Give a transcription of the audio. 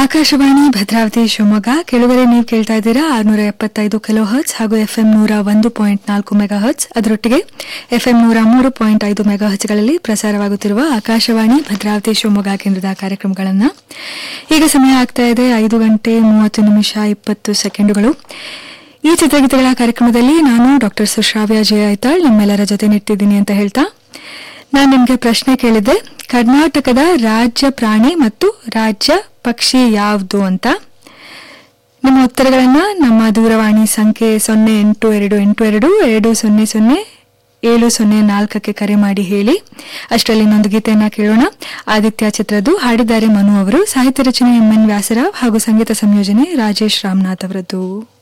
ಆಕಾಶವಾಣಿ ಭದ್ರಾವತಿ ಶಿವಮೊಗ್ಗ ಕೆಳಗಡೆ ನೀವು ಕೇಳ್ತಾ ಇದ್ದೀರಾ ಆರ್ನೂರ ಎಪ್ಪತ್ತೈದು ಕಿಲೋ ಹರ್ಟ್ಸ್ ಹಾಗೂ ಎಫ್ಎಂ ನೂರ ಒಂದು ಪಾಯಿಂಟ್ ನಾಲ್ಕು ಮೆಗಾ ಹರ್ಟ್ಸ್ ಅದರೊಟ್ಟಿಗೆ ಎಫ್ಎಂ ನೂರ ಮೂರು ಪಾಯಿಂಟ್ ಐದು ಮೆಗಾ ಹರ್ಟ್ಸ್ಗಳಲ್ಲಿ ಪ್ರಸಾರವಾಗುತ್ತಿರುವ ಆಕಾಶವಾಣಿ ಭದ್ರಾವತಿ ಶಿವಮೊಗ್ಗ ಕೇಂದ್ರದ ಕಾರ್ಯಕ್ರಮಗಳನ್ನು ಈಗ ಸಮಯ ಆಗ್ತಾ ಇದೆ ಐದು ಗಂಟೆ ಮೂವತ್ತು ನಿಮಿಷ ಇಪ್ಪತ್ತು ಸೆಕೆಂಡುಗಳು ಈ ಚಿತ್ರಗೀತೆಗಳ ಕಾರ್ಯಕ್ರಮದಲ್ಲಿ ನಾನು ಡಾಕ್ಟರ್ ಸುಶ್ರಾವ್ಯ ಜಯ ಐತಾಳ್ ನಿಮ್ಮೆಲ್ಲರ ಜೊತೆ ನಿಂತಿದ್ದೀನಿ ಅಂತ ಹೇಳ್ತಾ ನಾನು ನಿಮಗೆ ಪ್ರಶ್ನೆ ಕೇಳಿದ್ದೆ ಕರ್ನಾಟಕದ ರಾಜ್ಯ ಪ್ರಾಣಿ ಮತ್ತು ರಾಜ್ಯ ಪಕ್ಷಿ ಯಾವುದು ಅಂತ ನಿಮ್ಮ ಉತ್ತರಗಳನ್ನ ನಮ್ಮ ದೂರವಾಣಿ ಸಂಖ್ಯೆ ಸೊನ್ನೆ ಎಂಟು ಎರಡು ಎಂಟು ಎರಡು ಎರಡು ಸೊನ್ನೆ ಸೊನ್ನೆ ಏಳು ಸೊನ್ನೆ ನಾಲ್ಕಕ್ಕೆ ಕರೆ ಮಾಡಿ ಹೇಳಿ ಅಷ್ಟರಲ್ಲಿ ಇನ್ನೊಂದು ಗೀತೆಯನ್ನ ಕೇಳೋಣ ಆದಿತ್ಯ ಚಿತ್ರದ್ದು ಹಾಡಿದ್ದಾರೆ ಮನು ಅವರು ಸಾಹಿತ್ಯ ರಚನೆ ಎಂ ಎನ್ ವ್ಯಾಸರಾವ್ ಹಾಗೂ ಸಂಗೀತ ಸಂಯೋಜನೆ ರಾಜೇಶ್ ರಾಮನಾಥ್ ಅವರದ್ದು